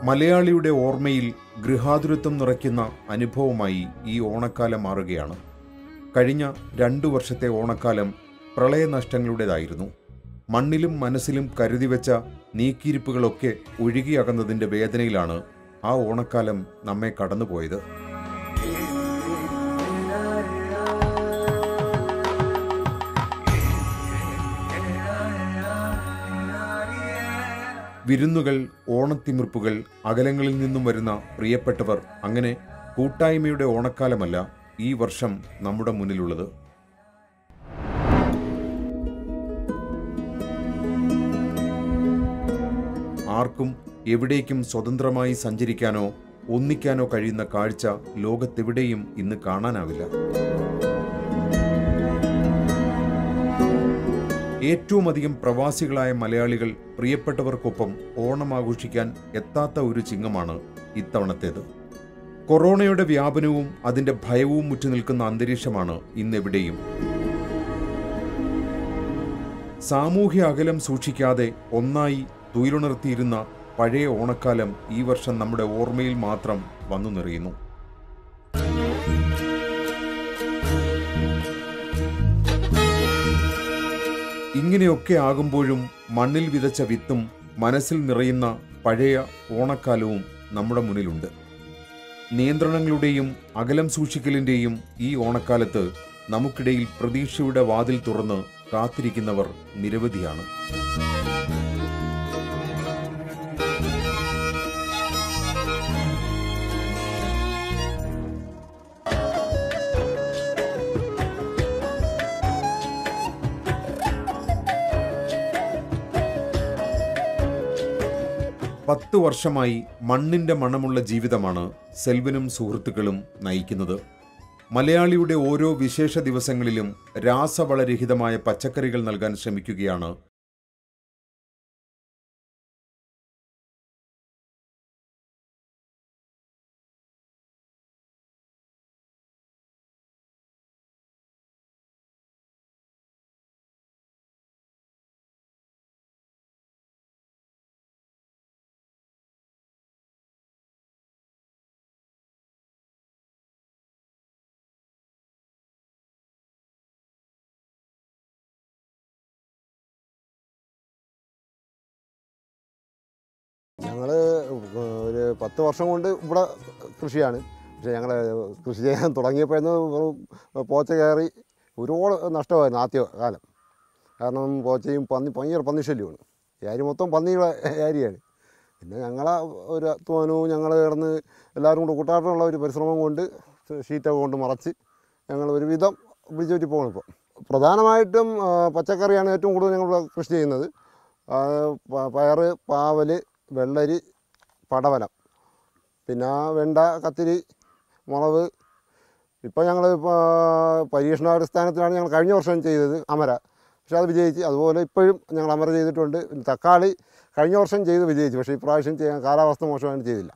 മലയാളിയുടെ ഓർമ്മയിൽ ഗൃഹാതുരത്വം നിറയ്ക്കുന്ന അനുഭവമായി ഈ ഓണക്കാലം മാറുകയാണ് കഴിഞ്ഞ രണ്ടു വർഷത്തെ ഓണക്കാലം പ്രളയനഷ്ടങ്ങളുടേതായിരുന്നു മണ്ണിലും മനസ്സിലും കരുതി വെച്ച നീക്കിയിരിപ്പുകളൊക്കെ ഒഴുകിയകന്നതിൻ്റെ വേദനയിലാണ് ആ ഓണക്കാലം നമ്മെ കടന്നുപോയത് വിരുന്നുകൾ ഓണത്തിമിർപ്പുകൾ അകലങ്ങളിൽ നിന്നും വരുന്ന പ്രിയപ്പെട്ടവർ അങ്ങനെ കൂട്ടായ്മയുടെ ഓണക്കാലമല്ല ഈ വർഷം നമ്മുടെ മുന്നിലുള്ളത് ആർക്കും എവിടേക്കും സ്വതന്ത്രമായി സഞ്ചരിക്കാനോ ഒന്നിക്കാനോ കഴിയുന്ന കാഴ്ച ലോകത്തെവിടെയും ഇന്ന് കാണാനാവില്ല ഏറ്റവും അധികം പ്രവാസികളായ മലയാളികൾ പ്രിയപ്പെട്ടവർക്കൊപ്പം ഓണം ആഘോഷിക്കാൻ എത്താത്ത ഒരു ചിങ്ങമാണ് ഇത്തവണത്തേത് കൊറോണയുടെ വ്യാപനവും അതിന്റെ ഭയവും മുറ്റി നിൽക്കുന്ന അന്തരീക്ഷമാണ് ഇന്നെവിടെയും സാമൂഹ്യ അകലം സൂക്ഷിക്കാതെ ഒന്നായി തുയിലുണർത്തിയിരുന്ന പഴയ ഓണക്കാലം ഈ വർഷം നമ്മുടെ ഓർമ്മയിൽ മാത്രം വന്നു നിറയുന്നു ഇങ്ങനെയൊക്കെ ആകുമ്പോഴും മണ്ണിൽ വിതച്ച വിത്തും മനസ്സിൽ നിറയുന്ന പഴയ ഓണക്കാലവും നമ്മുടെ മുന്നിലുണ്ട് നിയന്ത്രണങ്ങളുടെയും അകലം സൂക്ഷിക്കലിന്റെയും ഈ ഓണക്കാലത്ത് നമുക്കിടയിൽ പ്രതീക്ഷയുടെ വാതിൽ തുറന്ന് കാത്തിരിക്കുന്നവർ നിരവധിയാണ് പത്ത് വർഷമായി മണ്ണിന്റെ മണമുള്ള ജീവിതമാണ് സെൽവനും സുഹൃത്തുക്കളും നയിക്കുന്നത് മലയാളിയുടെ ഓരോ വിശേഷ ദിവസങ്ങളിലും രാസവളരഹിതമായ പച്ചക്കറികൾ നൽകാൻ ശ്രമിക്കുകയാണ് ഞങ്ങൾ ഒരു പത്ത് വർഷം കൊണ്ട് ഇവിടെ കൃഷിയാണ് പക്ഷേ ഞങ്ങൾ കൃഷി ചെയ്യാൻ തുടങ്ങിയപ്പോഴെന്ന് വെറും പോച്ച കയറി ഒരുപാട് നഷ്ടമായിരുന്നു ആദ്യ കാലം കാരണം പോച്ചയും പന്നി ഭയങ്കര പന്നിശല്യമാണ് ഏരി മൊത്തം പന്നിയുടെ ഏരിയയാണ് പിന്നെ ഞങ്ങളെ ഒരു അധ്വാനവും ഞങ്ങൾ കിടന്ന് എല്ലാവരും കൂടെ കൂട്ടായിട്ടുള്ള ഒരു പരിശ്രമം കൊണ്ട് ഷീറ്റൊക്കെ കൊണ്ട് മറച്ച് ഞങ്ങൾ ഒരുവിധം പിടിച്ചു പറ്റി പോകണം ഇപ്പോൾ പ്രധാനമായിട്ടും ആ, പച്ചക്കറിയാണ് ഏറ്റവും കൂടുതൽ ഞങ്ങൾ ഇവിടെ കൃഷി ചെയ്യുന്നത് ആ, പ- പയറ് പാവല് വെള്ളരി പടവലം പിന്നെ വെണ്ട കത്തിരി മുളക് ഇപ്പോൾ ഞങ്ങൾ പരീക്ഷണാടിസ്ഥാനത്തിലാണ് ഞങ്ങൾ കഴിഞ്ഞ വർഷം ചെയ്തത് അമര പക്ഷേ അത് വിജയിച്ച് അതുപോലെ ഇപ്പോഴും ഞങ്ങൾ അമര ചെയ്തിട്ടുണ്ട് പിന്നെ തക്കാളി കഴിഞ്ഞ വർഷം ചെയ്ത് വിജയിച്ചു പക്ഷേ ഇപ്രാവശ്യം ചെയ്യാൻ കാലാവസ്ഥ മോശമായിട്ട് ചെയ്തില്ല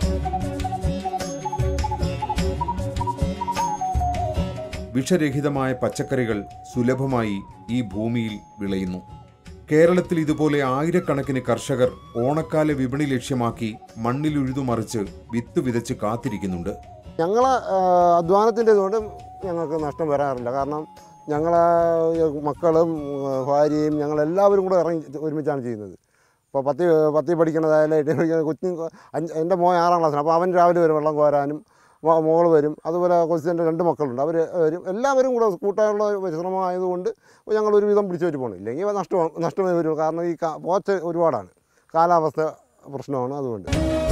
വിഷരഹിതമായ പച്ചക്കറികൾ സുലഭമായി ഈ ഭൂമിയിൽ വിളയുന്നു കേരളത്തിൽ ഇതുപോലെ ആയിരക്കണക്കിന് കർഷകർ ഓണക്കാല വിപണി ലക്ഷ്യമാക്കി മണ്ണിൽ ഉഴുതുമറിച്ച് വിത്ത് വിതച്ച് കാത്തിരിക്കുന്നുണ്ട് ഞങ്ങളെ അധ്വാനത്തിൻ്റെ ഇതുകൊണ്ട് ഞങ്ങൾക്ക് നഷ്ടം വരാറില്ല കാരണം ഞങ്ങളെ മക്കളും ആ, ഭാര്യയും ഞങ്ങളെല്ലാവരും കൂടെ ഇറങ്ങി ഒരുമിച്ചാണ് ചെയ്യുന്നത് ഇപ്പോൾ പത്തി പത്തി പഠിക്കണതായാലും എട്ടി പഠിക്കുന്ന കൊച്ചു അഞ്ച് എൻ്റെ മോൻ ആറാം ക്ലാസ്സിലാണ് അപ്പോൾ അവൻ രാവിലെ വരും വെള്ളം കോരാനും മോ- മോള് വരും അതുപോലെ കൊച്ചിൻ്റെ രണ്ട് മക്കളുണ്ട് അവർ വരും എല്ലാവരും കൂടെ കൂട്ടാനുള്ള പരിശ്രമമായതുകൊണ്ട് ഞങ്ങൾ ഒരുവിധം പിടിച്ചു വെച്ച് പോകണം ഇല്ലെങ്കിൽ നഷ്ടം നഷ്ടമേ വരും കാരണം ഈ കാ- പോച്ച ഒരുപാടാണ് കാലാവസ്ഥ പ്രശ്നമാണ് അതുകൊണ്ട്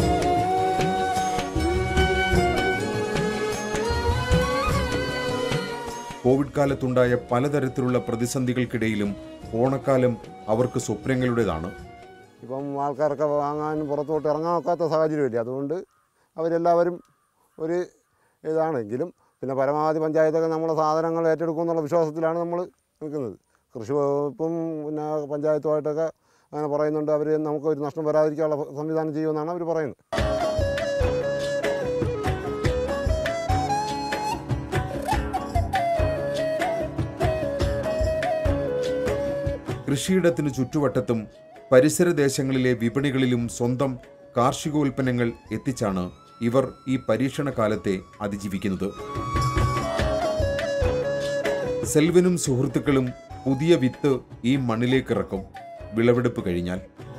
കോവിഡ് കാലത്തുണ്ടായ പലതരത്തിലുള്ള പ്രതിസന്ധികൾക്കിടയിലും ഓണക്കാലം അവർക്ക് സ്വപ്നങ്ങളുടേതാണ് ഇപ്പം ആൾക്കാരൊക്കെ വാങ്ങാൻ പുറത്തോട്ട് ഇറങ്ങാൻ ഒക്കാത്ത സാഹചര്യമില്ല അതുകൊണ്ട് അവരെല്ലാവരും ഒരു ഇതാണെങ്കിലും പിന്നെ പരമാവധി പഞ്ചായത്തൊക്കെ നമ്മളെ സാധനങ്ങൾ ഏറ്റെടുക്കും എന്നുള്ള വിശ്വാസത്തിലാണ് നമ്മൾ നിൽക്കുന്നത് കൃഷി വകുപ്പും പിന്നെ പഞ്ചായത്തുമായിട്ടൊക്കെ അങ്ങനെ പറയുന്നുണ്ട് അവർ നമുക്ക് ഒരു നഷ്ടം വരാതിരിക്കാനുള്ള സംവിധാനം ചെയ്യുമെന്നാണ് അവർ പറയുന്നത് കൃഷിയിടത്തിന് ചുറ്റുവട്ടത്തും പരിസര ദേശങ്ങളിലെ വിപണികളിലും സ്വന്തം കാർഷികോൽപ്പന്നങ്ങൾ എത്തിച്ചാണ് ഇവർ ഈ പരീക്ഷണ കാലത്തെ അതിജീവിക്കുന്നത് സെൽവനും സുഹൃത്തുക്കളും പുതിയ വിത്ത് ഈ മണ്ണിലേക്ക് ഇറക്കും വിളവെടുപ്പ് കഴിഞ്ഞാൽ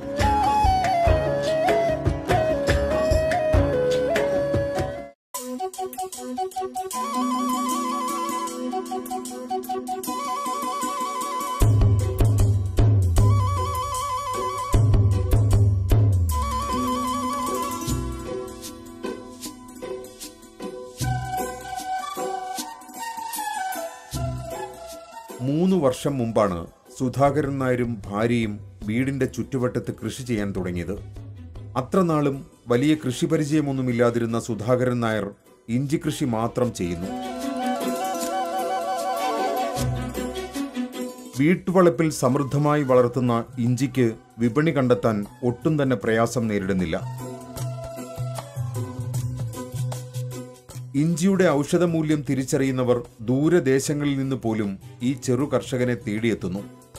മൂന്ന് വർഷം മുമ്പാണ് സുധാകരൻ നായരും ഭാര്യയും വീടിന്റെ ചുറ്റുവട്ടത്ത് കൃഷി ചെയ്യാൻ തുടങ്ങിയത് അത്ര നാളും വലിയ കൃഷി പരിചയമൊന്നുമില്ലാതിരുന്ന സുധാകരൻ നായർ ഇഞ്ചി കൃഷി മാത്രം ചെയ്യുന്നു വീട്ടുവളപ്പിൽ സമൃദ്ധമായി വളർത്തുന്ന ഇഞ്ചിക്ക് വിപണി കണ്ടെത്താൻ ഒട്ടും തന്നെ പ്രയാസം നേരിടുന്നില്ല ഇഞ്ചിയുടെ ഔഷധമൂല്യം തിരിച്ചറിയുന്നവർ ദൂരദേശങ്ങളിൽ നിന്ന് പോലും ഈ ചെറു കർഷകനെ തേടിയെത്തുന്നു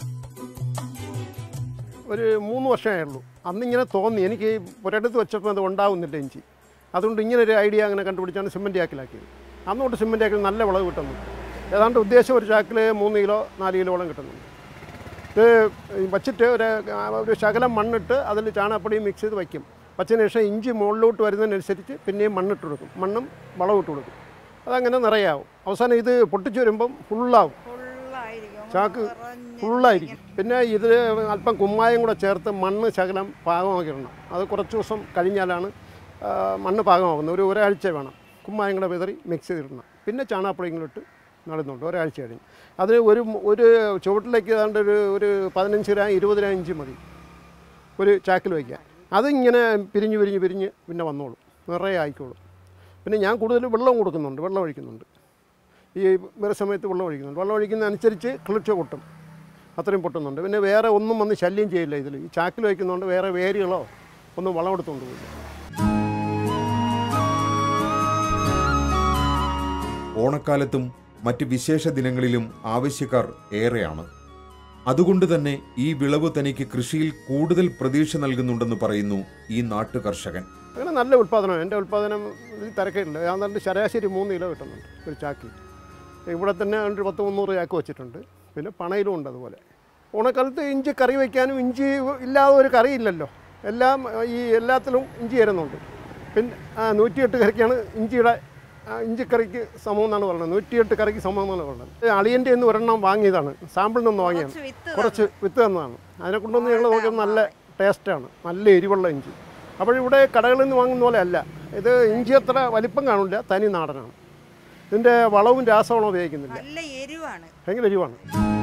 ഒരു മൂന്ന് വർഷമേ ഉള്ളൂ അന്നിങ്ങനെ തോന്നി എനിക്ക് ഒരിടത്ത് വെച്ചപ്പോൾ അത് ഉണ്ടാവുന്നില്ല ഇഞ്ചി അതുകൊണ്ട് ഇങ്ങനെ ഒരു ഐഡിയ അങ്ങനെ കണ്ടുപിടിച്ചാണ് സിമെൻറ്റ് ചാക്കിലാക്കിയത് അന്നോട്ട് സിമെൻറ്റ് ചാക്കിൽ നല്ല വിളവ് കിട്ടുന്നുണ്ട് ഏതാണ്ട് ഉദ്ദേശം ഒരു ചാക്കിൽ മൂന്ന് കിലോ നാല് കിലോളം കിട്ടുന്നുണ്ട് ഇത് വച്ചിട്ട് ഒരു ഒരു ശകലം മണ്ണിട്ട് അതിൽ ചാണകപ്പൊടിയും മിക്സ് ചെയ്ത് വയ്ക്കും വച്ചതിന് ശേഷം ഇഞ്ചി മുകളിലോട്ട് വരുന്നതിനനുസരിച്ച് പിന്നെയും മണ്ണിട്ട് കൊടുക്കും മണ്ണും വളമിട്ട് കൊടുക്കും അതങ്ങനെ നിറയാവും അവസാനം ഇത് പൊട്ടിച്ച് വരുമ്പം ഫുള്ളാവും ഫുള്ളായിരിക്കും ചാക്ക് ഫുള്ളായിരിക്കും പിന്നെ ഇതിൽ അല്പം കുമ്മായം കൂടെ ചേർത്ത് മണ്ണ് ശകലം പാകമാക്കി ഇടണം അത് കുറച്ച് ദിവസം കഴിഞ്ഞാലാണ് ആ, മണ്ണ് പാകമാകുന്നത് ഒരു ഒരാഴ്ച വേണം കുമ്മായം കൂടെ വിതറി മിക്സ് ചെയ്തിടണം പിന്നെ ചാണകപ്പൊടിയും കൂടെ ഇട്ട് നടുന്നുണ്ട് ഒരാഴ്ച കഴിഞ്ഞ് അത് ഒരു ഒരു ചുവട്ടിലേക്ക് ഏതാണ്ട് ഒരു ഒരു പതിനഞ്ച് ഗ്രാം ഇരുപത് ഗ്രാം ഇഞ്ചി മതി ഒരു ചാക്കിൽ വയ്ക്കാൻ അതിങ്ങനെ പിരിഞ്ഞ് പിരിഞ്ഞ് പിരിഞ്ഞ് പിന്നെ വന്നോളും നിറയെ ആയിക്കോളും പിന്നെ ഞാൻ കൂടുതൽ വെള്ളം കൊടുക്കുന്നുണ്ട് വെള്ളം ഒഴിക്കുന്നുണ്ട് ഈ വേറെ സമയത്ത് വെള്ളം ഒഴിക്കുന്നുണ്ട് വെള്ളം ഒഴിക്കുന്നതനുസരിച്ച് കിളിർച്ച പൊട്ടും അത്രയും പൊട്ടുന്നുണ്ട് പിന്നെ വേറെ ഒന്നും വന്ന് ശല്യം ചെയ്യില്ല ഇതിൽ ഈ ചാക്കിൽ വയ്ക്കുന്നതുകൊണ്ട് വേറെ വേരുകളോ ഒന്നും വളം എടുത്തുകൊണ്ട് പോയില്ല ഓണക്കാലത്തും മറ്റ് വിശേഷ ദിനങ്ങളിലും ആവശ്യക്കാർ ഏറെയാണ് അതുകൊണ്ട് തന്നെ ഈ വിളവ് തനിക്ക് കൃഷിയിൽ കൂടുതൽ പ്രതീക്ഷ നൽകുന്നുണ്ടെന്ന് പറയുന്നു ഈ നാട്ടു കർഷകൻ അങ്ങനെ നല്ല ഉൽപ്പാദനം എൻ്റെ ഉൽപ്പാദനം ഇതിൽ തിരക്കില്ല ഏതാണ്ട് ശരാശരി മൂന്ന് കിലോ കിട്ടുന്നുണ്ട് ഒരു ചാക്കി ഇവിടെ തന്നെ ഒരു പത്ത് മുന്നൂറ് ചാക്ക് വെച്ചിട്ടുണ്ട് പിന്നെ പണയിലും ഉണ്ട് അതുപോലെ ഓണക്കാലത്ത് ഇഞ്ചി കറി വയ്ക്കാനും ഇഞ്ചി ഇല്ലാതെ ഒരു കറിയില്ലല്ലോ എല്ലാം ഈ എല്ലാത്തിലും ഇഞ്ചി ചേരുന്നുണ്ട് പിന്നെ ആ നൂറ്റിയെട്ട് കറിക്കാണ് ഇഞ്ചിയുടെ ആ, ഇഞ്ചിക്കറിക്ക് സമം എന്നാണ് പറയുന്നത് നൂറ്റിയെട്ട് കറിക്ക് സമം എന്നാണ് പറയുന്നത് അളിയൻ്റെ നിന്ന് ഒരെണ്ണം വാങ്ങിയതാണ് സാമ്പിളിൽ നിന്ന് വാങ്ങിയാണ് കുറച്ച് വിത്ത് കുറച്ച് വിത്ത് തന്നതാണ് അതിനെ കൊണ്ടുവന്ന് ഞങ്ങൾ നോക്കിയത് നല്ല ടേസ്റ്റാണ് നല്ല എരിവുള്ള ഇഞ്ചി അപ്പോൾ ഇവിടെ കടകളിൽ നിന്ന് വാങ്ങുന്ന പോലെ അല്ല ഇത് ഇഞ്ചി അത്ര വലിപ്പം കാണില്ല തനി നാടനാണ് ഇതിൻ്റെ വളവും രാസവളവും ഉപയോഗിക്കുന്നില്ല നല്ല എരിവാണ് ഭയങ്കര എരിവാണ്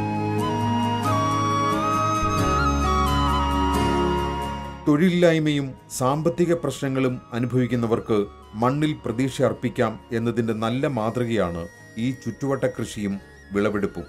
തൊഴിലില്ലായ്മയും സാമ്പത്തിക പ്രശ്നങ്ങളും അനുഭവിക്കുന്നവർക്ക് മണ്ണിൽ പ്രതീക്ഷ അർപ്പിക്കാം എന്നതിന്റെ നല്ല മാതൃകയാണ് ഈ ചുറ്റുവട്ട കൃഷിയും വിളവെടുപ്പും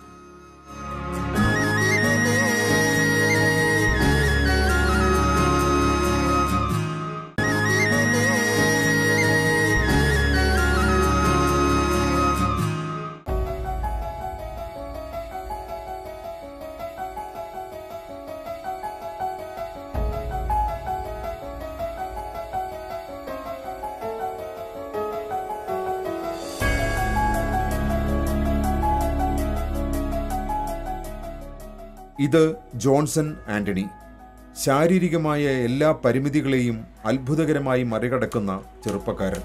ഇത് ജോൺസൺ ആന്റണി ശാരീരികമായ എല്ലാ പരിമിതികളെയും അത്ഭുതകരമായി മറികടക്കുന്ന ചെറുപ്പക്കാരൻ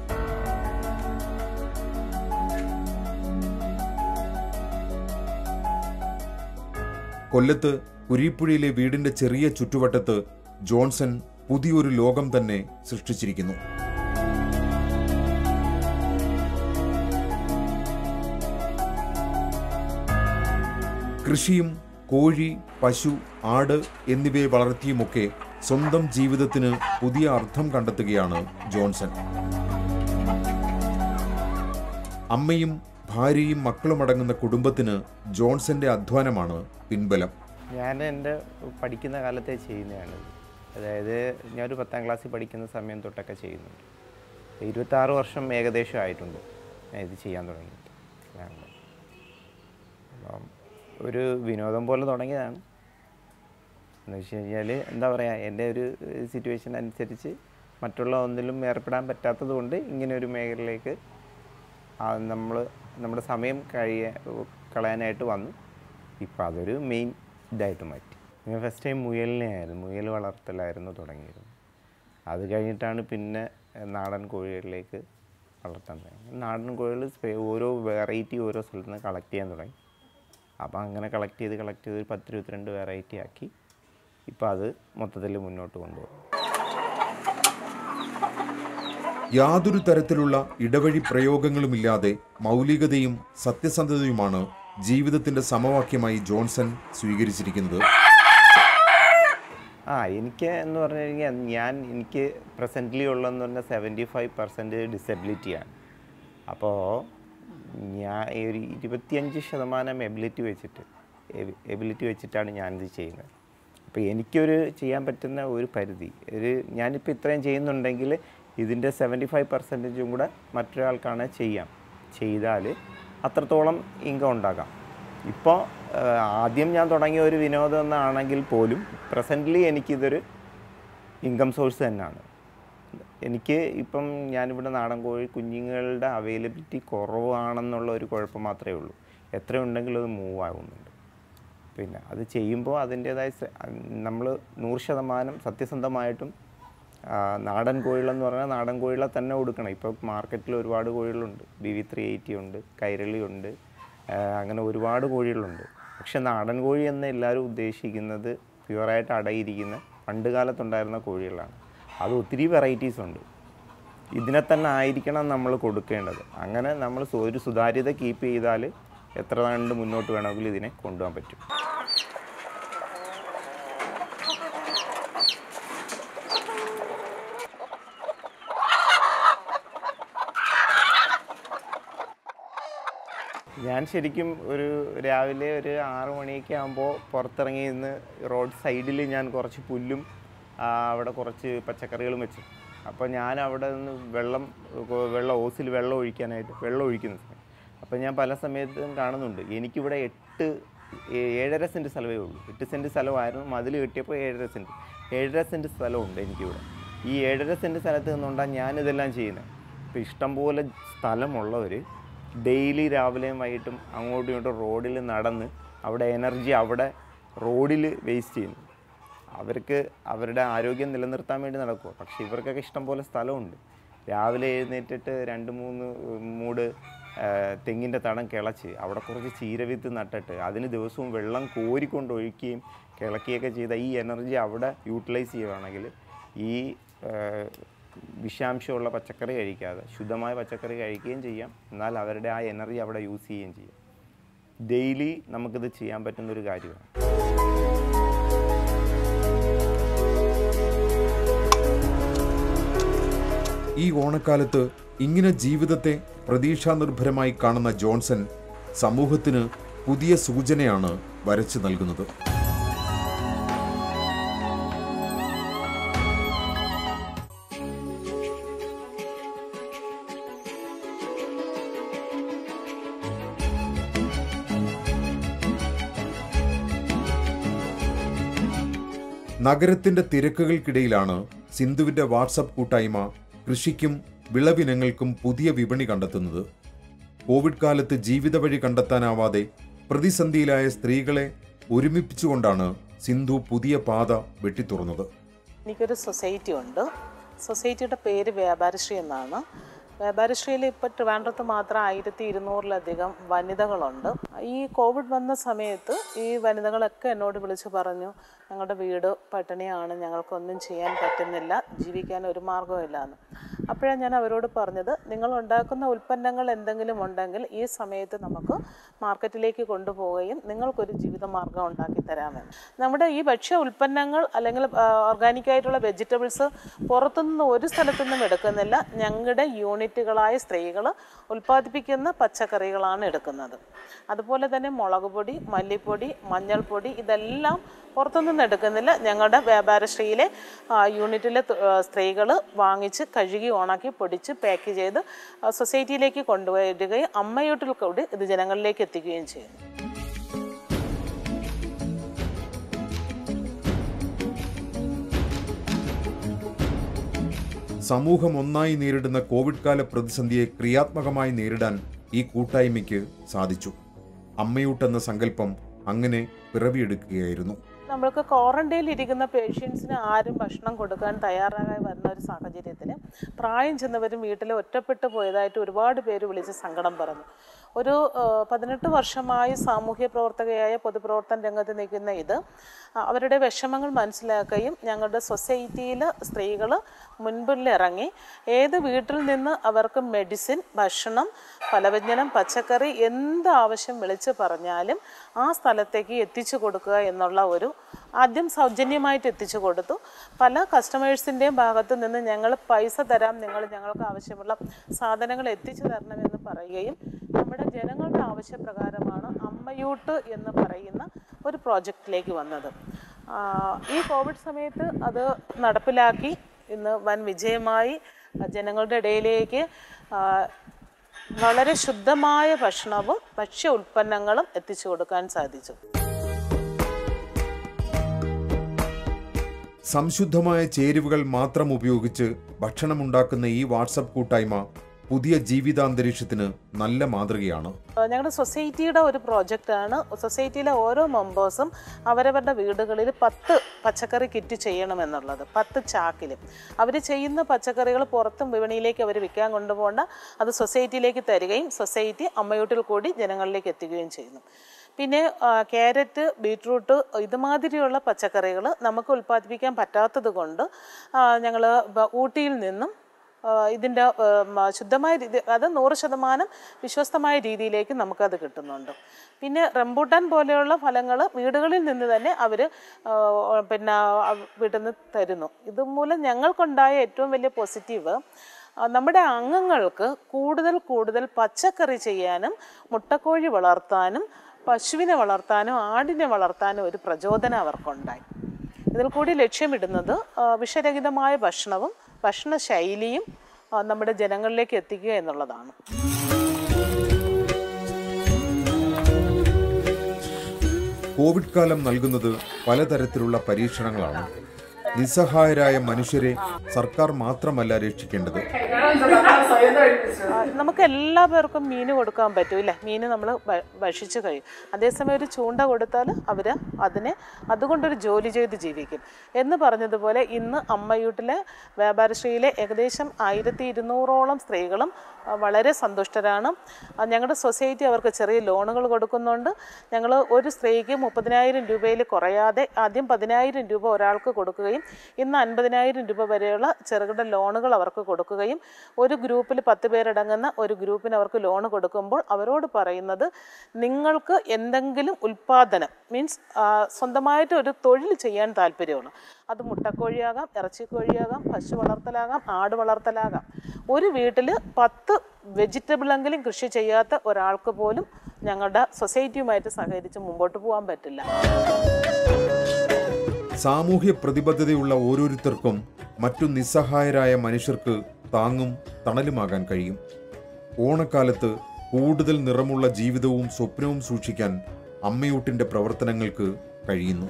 കൊല്ലത്ത് കുരീപ്പുഴയിലെ വീടിന്റെ ചെറിയ ചുറ്റുവട്ടത്ത് ജോൺസൺ പുതിയൊരു ലോകം തന്നെ സൃഷ്ടിച്ചിരിക്കുന്നു കൃഷിയും കോഴി പശു ആട് എന്നിവയെ വളർത്തിയുമൊക്കെ സ്വന്തം ജീവിതത്തിന് പുതിയ അർത്ഥം കണ്ടെത്തുകയാണ് ജോൺസൺ അമ്മയും ഭാര്യയും മക്കളും അടങ്ങുന്ന കുടുംബത്തിന് ജോൺസന്റെ അധ്വാനമാണ് പിൻബലം ഞാൻ എൻ്റെ പഠിക്കുന്ന കാലത്തെ ചെയ്യുന്നതാണ് അതായത് ഞാനൊരു പത്താം ക്ലാസ്സിൽ പഠിക്കുന്ന സമയം തൊട്ടൊക്കെ ചെയ്യുന്നുണ്ട് ഇരുപത്താറ് വർഷം ഏകദേശം ആയിട്ടുണ്ട് ഞാൻ ഇത് ചെയ്യാൻ തുടങ്ങിയിട്ട് ഞാൻ- അപ്പം ഒരു വിനോദം പോലെ തുടങ്ങിയതാണ് എന്ന് വെച്ച് കഴിഞ്ഞാൽ എന്താ പറയുക എൻ്റെ ഒരു സിറ്റുവേഷൻ അനുസരിച്ച് മറ്റുള്ള ഒന്നിലും ഏർപ്പെടാൻ പറ്റാത്തത് കൊണ്ട് ഇങ്ങനെ ഒരു മേഖലയിലേക്ക് നമ്മൾ നമ്മുടെ സമയം കഴിയ കളയാനായിട്ട് വന്നു ഇപ്പോൾ അതൊരു മെയിൻ ഇതായിട്ട് മാറ്റി ഞാൻ ഫസ്റ്റ് ടൈം മുയലിനെ ആയിരുന്നു മുയൽ വളർത്തലായിരുന്നു തുടങ്ങിയിരുന്നത് അത് കഴിഞ്ഞിട്ടാണ് പിന്നെ നാടൻ കോഴികളിലേക്ക് വളർത്താൻ തുടങ്ങി നാടൻ കോഴികൾ സ്പെ- ഓരോ വെറൈറ്റി ഓരോ സ്ഥലത്ത് നിന്ന് കളക്ട് ചെയ്യാൻ തുടങ്ങി അപ്പോൾ അങ്ങനെ കളക്ട് ചെയ്ത് കളക്ട് ചെയ്ത് ഒരു പത്ത് ഇരുപത്തിരണ്ട് വെറൈറ്റി ആക്കി ഇപ്പോൾ അത് മൊത്തത്തിൽ മുന്നോട്ട് കൊണ്ടുപോകും യാതൊരു തരത്തിലുള്ള ഇടവഴി പ്രയോഗങ്ങളുമില്ലാതെ മൗലികതയും സത്യസന്ധതയുമാണ് ജീവിതത്തിന്റെ സമവാക്യമായി ജോൺസൺ സ്വീകരിച്ചിരിക്കുന്നത് ആ എനിക്ക് എന്ന് പറഞ്ഞു കഴിഞ്ഞാൽ ഞാൻ എനിക്ക് പ്രസൻ്റ്ലി ഉള്ളതെന്ന് പറഞ്ഞാൽ സെവൻറ്റി ഫൈവ് പെർസെൻറ്റ് ഡിസബിലിറ്റിയാണ് അപ്പോൾ ഞാൻ ഈ ഒരു ഇരുപത്തിയഞ്ച് ശതമാനം എബിലിറ്റി വെച്ചിട്ട് എബിലിറ്റി വെച്ചിട്ടാണ് ഞാനിത് ചെയ്യുന്നത് അപ്പോൾ എനിക്കൊരു ചെയ്യാൻ പറ്റുന്ന ഒരു പരിധി ഒരു ഞാനിപ്പോൾ ഇത്രയും ചെയ്യുന്നുണ്ടെങ്കിൽ ഇതിൻ്റെ സെവൻറ്റി ഫൈവ് പെർസെൻറ്റേജും കൂടെ മറ്റൊരാൾക്കാണ് ചെയ്യാം ചെയ്താൽ അത്രത്തോളം ഇൻകം ഉണ്ടാക്കാം ഇപ്പോൾ ആദ്യം ഞാൻ തുടങ്ങിയ ഒരു വിനോദം എന്നാണെങ്കിൽ പോലും പ്രസൻ്റ്ലി എനിക്കിതൊരു ഇൻകം സോഴ്സ് തന്നെയാണ് എനിക്ക് ഇപ്പം ഞാനിവിടെ നാടൻ കോഴി കുഞ്ഞുങ്ങളുടെ അവൈലബിലിറ്റി കുറവാണെന്നുള്ള ഒരു കുഴപ്പം മാത്രമേ ഉള്ളൂ എത്ര ഉണ്ടെങ്കിലും അത് മൂവ് ആകുന്നുണ്ട് പിന്നെ അത് ചെയ്യുമ്പോൾ അതിൻ്റേതായ നമ്മൾ നൂറ് ശതമാനം സത്യസന്ധമായിട്ടും ആ, നാടൻ കോഴികളെന്ന് പറഞ്ഞാൽ നാടൻ കോഴികളെ തന്നെ കൊടുക്കണം ഇപ്പോൾ മാർക്കറ്റിൽ ഒരുപാട് കോഴികളുണ്ട് ബി വി ത്രീ എയ്റ്റി ഉണ്ട് കൈരളി ഉണ്ട് ആ, അങ്ങനെ ഒരുപാട് കോഴികളുണ്ട് പക്ഷെ നാടൻ കോഴി എന്ന് എല്ലാവരും ഉദ്ദേശിക്കുന്നത് പ്യുവറായിട്ട് അടയിരിക്കുന്ന പണ്ട് കാലത്തുണ്ടായിരുന്ന കോഴികളാണ് അത് ഒത്തിരി വെറൈറ്റീസ് ഉണ്ട് ഇതിനെ തന്നെ ആയിരിക്കണം നമ്മൾ കൊടുക്കേണ്ടത് അങ്ങനെ നമ്മൾ സു- ഒരു സുതാര്യത കീപ്പ് ചെയ്താൽ എത്ര കണ്ട് മുന്നോട്ട് വേണമെങ്കിലും ഇതിനെ കൊണ്ടുപോകാൻ പറ്റും ഞാൻ ശരിക്കും ഒരു രാവിലെ ഒരു ആറ് മണിയൊക്കെ ആകുമ്പോൾ പുറത്തിറങ്ങി നിന്ന് റോഡ് സൈഡിൽ ഞാൻ കുറച്ച് പുല്ലും ആ, അവിടെ കുറച്ച് പച്ചക്കറികളും വെച്ചു അപ്പോൾ ഞാൻ അവിടെ നിന്ന് വെള്ളം കൊ- വെള്ളം ഓസിൽ വെള്ളം ഒഴിക്കാനായിട്ട് വെള്ളം ഒഴിക്കുന്ന സമയം അപ്പോൾ ഞാൻ പല സമയത്തും കാണുന്നുണ്ട് എനിക്കിവിടെ എട്ട് ഏ- ഏഴര സെൻറ്റ് സ്ഥലമേ ഉള്ളൂ എട്ട് സെൻറ്റ് സ്ഥലമായിരുന്നു മതിൽ കെട്ടിയപ്പോൾ ഏഴര സെൻറ്റ് ഏഴര സെൻറ്റ് സ്ഥലമുണ്ട് എനിക്കിവിടെ ഈ ഏഴര സെൻറ്റ് സ്ഥലത്ത് നിന്നുകൊണ്ടാണ് ഞാനിതെല്ലാം ചെയ്യുന്നത് ഇപ്പോൾ ഇഷ്ടംപോലെ സ്ഥലമുള്ളവർ ഡെയിലി രാവിലെയും വൈകിട്ടും അങ്ങോട്ടും ഇങ്ങോട്ടും റോഡിൽ നടന്ന് അവിടെ എനർജി അവിടെ റോഡിൽ വേസ്റ്റ് ചെയ്യുന്നു അവർക്ക് അവരുടെ ആരോഗ്യം നിലനിർത്താൻ വേണ്ടി നടക്കുക പക്ഷേ ഇവർക്കൊക്കെ ഇഷ്ടംപോലെ സ്ഥലമുണ്ട് രാവിലെ എഴുന്നേറ്റിട്ട് രണ്ട് മൂന്ന് മൂട് ആ, തെങ്ങിൻ്റെ തടം കിളച്ച് അവിടെ കുറച്ച് ചീരവിത്ത് നട്ടിട്ട് അതിന് ദിവസവും വെള്ളം കോരിക്കൊണ്ട് ഒഴിക്കുകയും കിളക്കുകയൊക്കെ ചെയ്ത ഈ എനർജി അവിടെ യൂട്ടിലൈസ് ചെയ്യുകയാണെങ്കിൽ ഈ ആ, വിഷാംശമുള്ള പച്ചക്കറി കഴിക്കാതെ ശുദ്ധമായ പച്ചക്കറി കഴിക്കുകയും ചെയ്യാം എന്നാൽ അവരുടെ ആ എനർജി അവിടെ യൂസ് ചെയ്യുകയും ചെയ്യാം ഡെയിലി നമുക്കിത് ചെയ്യാൻ പറ്റുന്ന ഒരു കാര്യമാണ് ഈ ഓണക്കാലത്ത് ഇങ്ങനെ ജീവിതത്തെ പ്രതീക്ഷാനിർഭരമായി കാണുന്ന ജോൺസൺ സമൂഹത്തിന് പുതിയ സൂചനയാണ് വരച്ചു നൽകുന്നത് നഗരത്തിന്റെ തിരക്കുകൾക്കിടയിലാണ് സിന്ധുവിന്റെ വാട്സപ്പ് കൂട്ടായ്മ കൃഷിക്കും വിളവിനങ്ങൾക്കും പുതിയ വിപണി കണ്ടെത്തുന്നത് കോവിഡ് കാലത്ത് ജീവിത വഴി കണ്ടെത്താനാവാതെ പ്രതിസന്ധിയിലായ സ്ത്രീകളെ ഒരുമിപ്പിച്ചുകൊണ്ടാണ് സിന്ധു പുതിയ പാത വെട്ടിത്തുറന്നത് എനിക്കൊരു സൊസൈറ്റി ഉണ്ട് സൊസൈറ്റിയുടെ പേര് വ്യാപാരശ്രീ എന്നാണ് വ്യാപാരശ്രീയിൽ ഇപ്പോൾ ട്രിവാൻഡ്രത്ത് മാത്രം ആയിരത്തി ഇരുന്നൂറിലധികം വനിതകളുണ്ട് ഈ കോവിഡ് വന്ന സമയത്ത് ഈ വനിതകളൊക്കെ എന്നോട് വിളിച്ച് പറഞ്ഞു ഞങ്ങളുടെ വീട് പട്ടിണിയാണ് ഞങ്ങൾക്കൊന്നും ചെയ്യാൻ പറ്റുന്നില്ല ജീവിക്കാൻ ഒരു മാർഗ്ഗമില്ല എന്ന് അപ്പോഴാണ് ഞാൻ അവരോട് പറഞ്ഞത് നിങ്ങൾ ഉണ്ടാക്കുന്ന ഉൽപ്പന്നങ്ങൾ എന്തെങ്കിലും ഉണ്ടെങ്കിൽ ഈ സമയത്ത് നമുക്ക് മാർക്കറ്റിലേക്ക് കൊണ്ടുപോവുകയും നിങ്ങൾക്കൊരു ജീവിതമാർഗ്ഗം ഉണ്ടാക്കി തരാമെന്ന് നമ്മുടെ ഈ ഭക്ഷ്യ ഉൽപ്പന്നങ്ങൾ അല്ലെങ്കിൽ ഓർഗാനിക് ആയിട്ടുള്ള വെജിറ്റബിൾസ് പുറത്തുനിന്ന് ഒരു സ്ഥലത്തു നിന്നും എടുക്കുന്നില്ല ഞങ്ങളുടെ യൂണിറ്റുകളായ സ്ത്രീകൾ ഉൽപ്പാദിപ്പിക്കുന്ന പച്ചക്കറികളാണ് എടുക്കുന്നത് അതുപോലെ തന്നെ മുളക് പൊടി മല്ലിപ്പൊടി മഞ്ഞൾപ്പൊടി ഇതെല്ലാം പുറത്തുനിന്ന് എടുക്കുന്നില്ല ഞങ്ങളുടെ വ്യാപാരശ്രീയിലെ ആ, യൂണിറ്റിലെ സ്ത്രീകൾ വാങ്ങിച്ച് കഴുകി ഉണക്കി പൊടിച്ച് പാക്ക് ചെയ്ത് ആ, സൊസൈറ്റിയിലേക്ക് കൊണ്ടുവരികയും അമ്മയൂട്ടിൽ കൂടി ഇത് ജനങ്ങളിലേക്ക് എത്തിക്കുകയും ചെയ്യുന്നു സമൂഹം ഒന്നായി നേരിടുന്ന കോവിഡ് കാല പ്രതിസന്ധിയെ ക്രിയാത്മകമായി നേരിടാൻ ഈ കൂട്ടായ്മയ്ക്ക് സാധിച്ചു അമ്മയൂട്ടെന്ന സങ്കല്പം അങ്ങനെ പിറവിയെടുക്കുകയായിരുന്നു നമ്മൾക്ക് ക്വാറന്റൈനിൽ ഇരിക്കുന്ന പേഷ്യൻസിന് ആരും ഭക്ഷണം കൊടുക്കാൻ തയ്യാറാകാൻ വരുന്ന ഒരു സാഹചര്യത്തിൽ പ്രായം ചെന്നവരും വീട്ടിൽ ഒറ്റപ്പെട്ടു പോയതായിട്ട് ഒരുപാട് പേര് വിളിച്ച് സങ്കടം പറഞ്ഞു ഒരു ആ, പതിനെട്ട് വർഷമായി സാമൂഹ്യ പ്രവർത്തകയായ പൊതുപ്രവർത്തന രംഗത്ത് നിൽക്കുന്ന ഇത് ആ, അവരുടെ വിഷമങ്ങൾ മനസ്സിലാക്കുകയും ഞങ്ങളുടെ സൊസൈറ്റിയിൽ സ്ത്രീകൾ മുൻപിൽ ഇറങ്ങി ഏത് വീട്ടിൽ നിന്ന് അവർക്ക് മെഡിസിൻ ഭക്ഷണം പലവ്യഞ്ജനം പച്ചക്കറി എന്ത് ആവശ്യം വിളിച്ച് പറഞ്ഞാലും ആ സ്ഥലത്തേക്ക് എത്തിച്ചു കൊടുക്കുക എന്നുള്ള ഒരു ആദ്യം സൗജന്യമായിട്ട് എത്തിച്ചു കൊടുത്തു പല കസ്റ്റമേഴ്സിൻ്റെയും ഭാഗത്തു നിന്ന് ഞങ്ങൾ പൈസ തരാം നിങ്ങൾ ഞങ്ങൾക്ക് ആവശ്യമുള്ള സാധനങ്ങൾ എത്തിച്ചു തരണമെന്ന് പറയുകയും നമ്മുടെ ജനങ്ങളുടെ ആവശ്യപ്രകാരമാണ് അമ്മയൂട്ട് എന്ന് പറയുന്ന ഒരു പ്രോജക്റ്റിലേക്ക് വന്നത് ആ, ഈ കോവിഡ് സമയത്ത് അത് നടപ്പിലാക്കി ഇന്ന് വൻ വിജയമായി ജനങ്ങളുടെ ഇടയിലേക്ക് ആ, വളരെ ശുദ്ധമായ ഭക്ഷണവും ഭക്ഷ്യ ഉൽപ്പന്നങ്ങളും എത്തിച്ചു കൊടുക്കാൻ സാധിച്ചു സംശുദ്ധമായ ചേരുവകൾ മാത്രം ഉപയോഗിച്ച് ഭക്ഷണമുണ്ടാക്കുന്ന ഈ വാട്സപ്പ് കൂട്ടായ്മ പുതിയ ജീവിതാന്തരീക്ഷത്തിന് നല്ല മാതൃകയാണ് ആ, ഞങ്ങളുടെ സൊസൈറ്റിയുടെ ഒരു പ്രോജക്റ്റാണ് സൊസൈറ്റിയിലെ ഓരോ മെമ്പേഴ്സും അവരവരുടെ വീടുകളിൽ പത്ത് പച്ചക്കറി കിറ്റ് ചെയ്യണമെന്നുള്ളത് പത്ത് ചാക്കിൽ അവർ ചെയ്യുന്ന പച്ചക്കറികൾ പുറത്തും വിപണിയിലേക്ക് അവർ വിൽക്കാൻ കൊണ്ടുപോകേണ്ട അത് സൊസൈറ്റിയിലേക്ക് തരികയും സൊസൈറ്റി അമ്മയൂട്ടിൽ കൂടി ജനങ്ങളിലേക്ക് എത്തിക്കുകയും ചെയ്യുന്നു പിന്നെ ആ, ക്യാരറ്റ് ബീട്രൂട്ട് ഇതുമാതിരിയുള്ള പച്ചക്കറികൾ നമുക്ക് ഉൽപ്പാദിപ്പിക്കാൻ പറ്റാത്തത് കൊണ്ട് ഞങ്ങൾ ഊട്ടിയിൽ നിന്നും ഇതിൻ്റെ ശുദ്ധമായ രീതി അത് നൂറ് ശതമാനം വിശ്വസ്തമായ രീതിയിലേക്ക് നമുക്കത് കിട്ടുന്നുണ്ട് പിന്നെ റംബൂട്ടാൻ പോലെയുള്ള ഫലങ്ങൾ വീടുകളിൽ നിന്ന് തന്നെ അവർ പിന്നെ അവ- വീട്ടിൽ നിന്ന് തരുന്നു ഇതുമൂലം ഞങ്ങൾക്കുണ്ടായ ഏറ്റവും വലിയ പോസിറ്റീവ് ആ, നമ്മുടെ അംഗങ്ങൾക്ക് കൂടുതൽ കൂടുതൽ പച്ചക്കറി ചെയ്യാനും മുട്ടക്കോഴി വളർത്താനും പശുവിനെ വളർത്താനും ആടിനെ വളർത്താനും ഒരു പ്രചോദനം അവർക്കുണ്ടായി ഇതിൽ കൂടി ലക്ഷ്യമിടുന്നത് ആ, വിഷരഹിതമായ ഭക്ഷണവും ഭക്ഷണ ശൈലിയും ആ, നമ്മുടെ ജനങ്ങളിലേക്ക് എത്തിക്കുക എന്നുള്ളതാണ് കോവിഡ് കാലം നൽകുന്നത് പലതരത്തിലുള്ള പരീക്ഷണങ്ങളാണ് നിസ്സഹായരായ മനുഷ്യരെ സർക്കാർ മാത്രമല്ല രക്ഷിക്കേണ്ടത് ആ, നമുക്ക് എല്ലാ പേർക്കും മീൻ കൊടുക്കാൻ പറ്റും ഇല്ലേ മീൻ നമ്മൾ ഭക്ഷിച്ച് കഴിയും അതേസമയം ഒരു ചൂണ്ട കൊടുത്താൽ അവർ അതിനെ അതുകൊണ്ടൊരു ജോലി ചെയ്ത് ജീവിക്കും എന്ന് പറഞ്ഞതുപോലെ ഇന്ന് അമ്മയൂട്ടിലെ വ്യാപാരശ്രീയിലെ ഏകദേശം ആയിരത്തി ഇരുന്നൂറോളം സ്ത്രീകളും ആ, വളരെ സന്തുഷ്ടരാണ് ആ, ഞങ്ങളുടെ സൊസൈറ്റി അവർക്ക് ചെറിയ ലോണുകൾ കൊടുക്കുന്നുണ്ട് ഞങ്ങൾ ഒരു സ്ത്രീക്ക് മുപ്പതിനായിരം രൂപയിൽ കുറയാതെ ആദ്യം പതിനായിരം രൂപ ഒരാൾക്ക് കൊടുക്കുകയും ഇന്ന് അൻപതിനായിരം രൂപ വരെയുള്ള ചെറുകിട ലോണുകൾ അവർക്ക് കൊടുക്കുകയും ഒരു ഗ്രൂപ്പിൽ പത്ത് പേരടങ്ങുന്ന ഒരു ഗ്രൂപ്പിന് അവർക്ക് ലോൺ കൊടുക്കുമ്പോൾ അവരോട് പറയുന്നത് നിങ്ങൾക്ക് എന്തെങ്കിലും ഉൽപ്പാദനം മീൻസ് സ്വന്തമായിട്ട് ഒരു തൊഴിൽ ചെയ്യാൻ താല്പര്യമാണ് അത് മുട്ടക്കോഴിയാകാം ഇറച്ചിക്കോഴിയാകാം പശു വളർത്തലാകാം ആട് വളർത്തലാകാം ഒരു വീട്ടിൽ പത്ത് വെജിറ്റബിളെങ്കിലും കൃഷി ചെയ്യാത്ത ഒരാൾക്ക് പോലും ഞങ്ങളുടെ സൊസൈറ്റിയുമായിട്ട് സഹകരിച്ച് മുമ്പോട്ട് പോകാൻ പറ്റില്ല സാമൂഹ്യ പ്രതിബദ്ധതയുള്ള ഓരോരുത്തർക്കും മറ്റു നിസ്സഹായരായ മനുഷ്യർക്ക് താങ്ങും തണലുമാകാൻ കഴിയും ഓണക്കാലത്ത് കൂടുതൽ നിറമുള്ള ജീവിതവും സ്വപ്നവും സൂക്ഷിക്കാൻ അമ്മയൂട്ടിന്റെ പ്രവർത്തനങ്ങൾക്ക് കഴിയുന്നു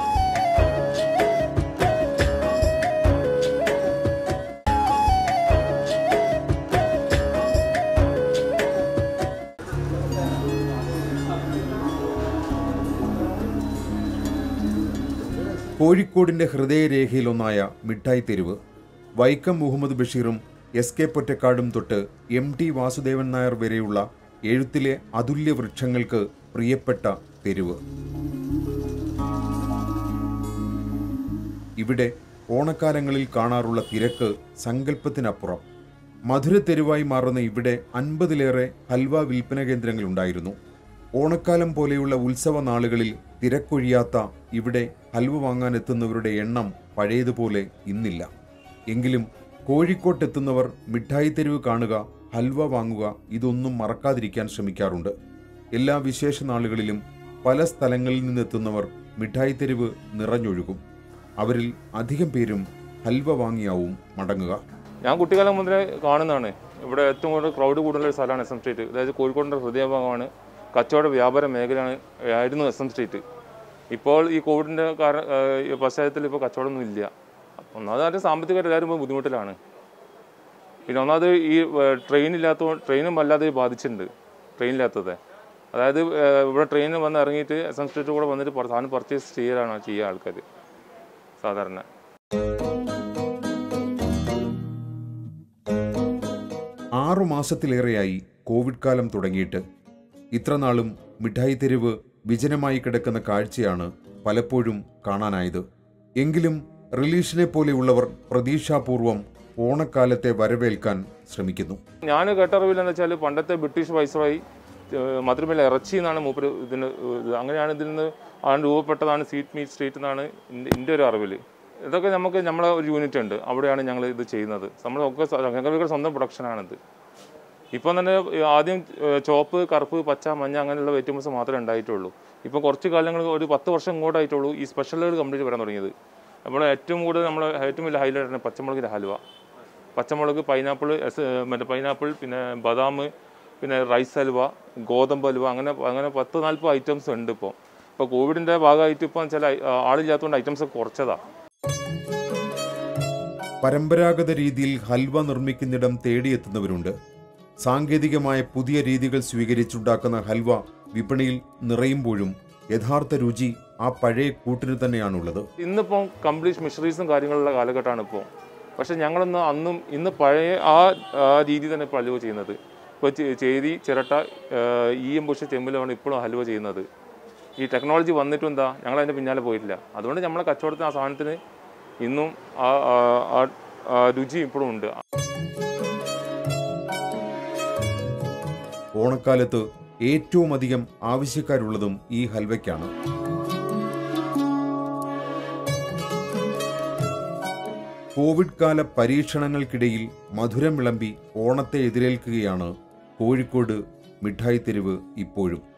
കോഴിക്കോടിന്റെ ഹൃദയരേഖയിലൊന്നായ മിഠായി തെരുവ് വൈക്കം മുഹമ്മദ് ബഷീറും എസ് കെ പൊറ്റക്കാടും തൊട്ട് എം ടി വാസുദേവൻ നായർ വരെയുള്ള എഴുത്തിലെ അതുല്യ വൃക്ഷങ്ങൾക്ക് പ്രിയപ്പെട്ട തെരുവ് ഇവിടെ ഓണക്കാലങ്ങളിൽ കാണാറുള്ള തിരക്ക് സങ്കല്പത്തിനപ്പുറം മധുരത്തെരുവായി മാറുന്ന ഇവിടെ അൻപതിലേറെ ഹൽവ വിൽപ്പന കേന്ദ്രങ്ങളുണ്ടായിരുന്നു ഓണക്കാലം പോലെയുള്ള ഉത്സവ നാളുകളിൽ തിരക്കൊഴിയാത്ത ഇവിടെ ഹൽവ വാങ്ങാനെത്തുന്നവരുടെ എണ്ണം പഴയതുപോലെ ഇന്നില്ല എങ്കിലും കോഴിക്കോട്ടെത്തുന്നവർ മിഠായി തെരുവ് കാണുക ഹൽവ വാങ്ങുക ഇതൊന്നും മറക്കാതിരിക്കാൻ ശ്രമിക്കാറുണ്ട് എല്ലാ വിശേഷ നാളുകളിലും പല സ്ഥലങ്ങളിൽ നിന്നെത്തുന്നവർ മിഠായി തെരുവ് നിറഞ്ഞൊഴുകും അവരിൽ അധികം പേരും ഹൽവ വാങ്ങിയാവും മടങ്ങുക ഞാൻ കുട്ടിക്കാലം മുതലേ കാണുന്നതാണ് ഇവിടെ ഏറ്റവും കൂടുതൽ ക്രൗഡ് കൂടുതലുള്ള ഒരു സ്ഥലമാണ് എസ് എം സ്ട്രീറ്റ് അതായത് കോഴിക്കോടിൻ്റെ ഹൃദയഭാഗമാണ് കച്ചവട വ്യാപാര മേഖലയാണ് ആയിരുന്നു എസ് എം സ്ട്രീറ്റ് ഇപ്പോൾ ഈ കോവിഡിൻ്റെ കാര ഏഹ് ഈ പശ്ചാത്തലത്തിൽ ഇപ്പോൾ കച്ചവടമൊന്നും ഇല്ല ഒന്നാമത് അതിൻ്റെ സാമ്പത്തികമായിട്ട് എല്ലാവരും ഇപ്പോൾ ബുദ്ധിമുട്ടിലാണ് പിന്നെ ഒന്നാമത് ഈ ട്രെയിനില്ലാത്ത ട്രെയിനും വല്ലാതെ ബാധിച്ചിട്ടുണ്ട് ട്രെയിനില്ലാത്തത് അതായത് ഏഹ്, ഇവിടെ ട്രെയിനിൽ വന്ന് ഇറങ്ങിയിട്ട് എസ് എം സ്ട്രീറ്റ് കൂടെ വന്നിട്ട് പുറ- സാധനം പർച്ചേസ് ചെയ്യലാണ് ചെയ്യുക ആൾക്കാർ സാധാരണ ആറു മാസത്തിലേറെയായി കോവിഡ് കാലം തുടങ്ങിയിട്ട് ഇത്രനാളും മിഠായി തെരുവ് വിജനമായി കിടക്കുന്ന കാഴ്ചയാണ് പലപ്പോഴും കാണാനായത് എങ്കിലും റിലീഷിനെ പോലെയുള്ളവർ പ്രതീക്ഷാപൂർവം ഓണക്കാലത്തെ വരവേൽക്കാൻ ശ്രമിക്കുന്നു ഞാൻ കേട്ടറിവിൽ എന്ന് വെച്ചാൽ പണ്ടത്തെ ബ്രിട്ടീഷ് വൈസ്രോയി മധുരമേല ഇറച്ചി എന്നാണ് മൂപ്പര് ഇതിന് ഇത് അങ്ങനെയാണ് ഇതിൽ നിന്ന് ആണ് രൂപപ്പെട്ടതാണ് സ്വീറ്റ് മീറ്റ് സ്ട്രീറ്റ് എന്നാണ് എൻ്റെ എൻ്റെ ഒരു അറിവിൽ ഇതൊക്കെ നമുക്ക് നമ്മളെ ഒരു യൂണിറ്റ് ഉണ്ട് അവിടെയാണ് ഞങ്ങൾ ഇത് ചെയ്യുന്നത് നമ്മളൊക്കെ സ്വ- ഞങ്ങളുടെ സ്വന്തം പ്രൊഡക്ഷനാണിത് ഇപ്പം തന്നെ ഈ ആദ്യം ഏഹ്, ചുവപ്പ് കറുപ്പ് പച്ച മഞ്ഞ അങ്ങനെയുള്ള വെജിറ്റബിൾസ് മാത്രമേ ഉണ്ടായിട്ടുള്ളൂ ഇപ്പം കുറച്ച് കാലങ്ങൾ ഒരു പത്ത് വർഷം ഇങ്ങോട്ടായിട്ടുള്ളൂ ഈ സ്പെഷ്യലുകൾ കംപ്ലീറ്റ് വരാൻ തുടങ്ങിയത് നമ്മൾ ഏറ്റവും കൂടുതൽ നമ്മൾ ഏറ്റവും വലിയ ഹൈലൈറ്റ് ആണ് പച്ചമുളകിൻ്റെ ഹലുവ പച്ചമുളക് പൈനാപ്പിൾ എസ് മറ്റേ പൈനാപ്പിൾ പിന്നെ ബദാം പിന്നെ റൈസ് ഹൽവ ഗോതമ്പ് ഹൽവ അങ്ങനെ അങ്ങനെ പത്ത് നാൽപ്പത് ഐറ്റംസ് ഉണ്ട് ഇപ്പോൾ ഇപ്പോൾ കോവിഡിൻ്റെ ഭാഗമായിട്ട് ഇപ്പം ചില ഐ- ആളില്ലാത്തതുകൊണ്ട് ഐറ്റംസ് കുറച്ചതാണ് പരമ്പരാഗത രീതിയിൽ ഹൽവ നിർമ്മിക്കുന്നിടം തേടിയെത്തുന്നവരുണ്ട് സാങ്കേതികമായ പുതിയ രീതികൾ സ്വീകരിച്ചുണ്ടാക്കുന്ന ഹൽവ വിപണിയിൽ നിറയുമ്പോഴും യഥാർത്ഥ രുചി ആ പഴയ കൂട്ടിന് തന്നെയാണുള്ളത് ഇന്നിപ്പം കംപ്ലീറ്റ് മിഷറീസും കാര്യങ്ങളുള്ള കാലഘട്ടമാണ് ഇപ്പോൾ പക്ഷെ ഞങ്ങളൊന്ന് അന്നും ഇന്ന് പഴയ ആ ആ രീതി തന്നെ ഇപ്പോൾ ഹലുവ ചെയ്യുന്നത് ഇപ്പോൾ ചേ- ചേരി ചിരട്ട ഏഹ്, ഈയം പുഷ ചെമ്പിലാണ് ഇപ്പോഴും ഹലുവ ചെയ്യുന്നത് ഈ ടെക്നോളജി വന്നിട്ടും എന്താ ഞങ്ങൾ അതിൻ്റെ പിന്നാലെ പോയിട്ടില്ല അതുകൊണ്ട് നമ്മളെ കച്ചവടത്തിന് ആ സാധനത്തിന് ഇന്നും ആ ആ- ആ- ആ രുചി ഇപ്പോഴും ഉണ്ട് ഓണക്കാലത്ത് ഏറ്റവും അധികം ആവശ്യക്കാരുള്ളതും ഈ ഹൽവയ്ക്കാണ് കോവിഡ് കാല പരീക്ഷണങ്ങൾക്കിടയിൽ മധുരം വിളമ്പി ഓണത്തെ എതിരേൽക്കുകയാണ് കോഴിക്കോട് മിഠായി തെരുവ് ഇപ്പോഴും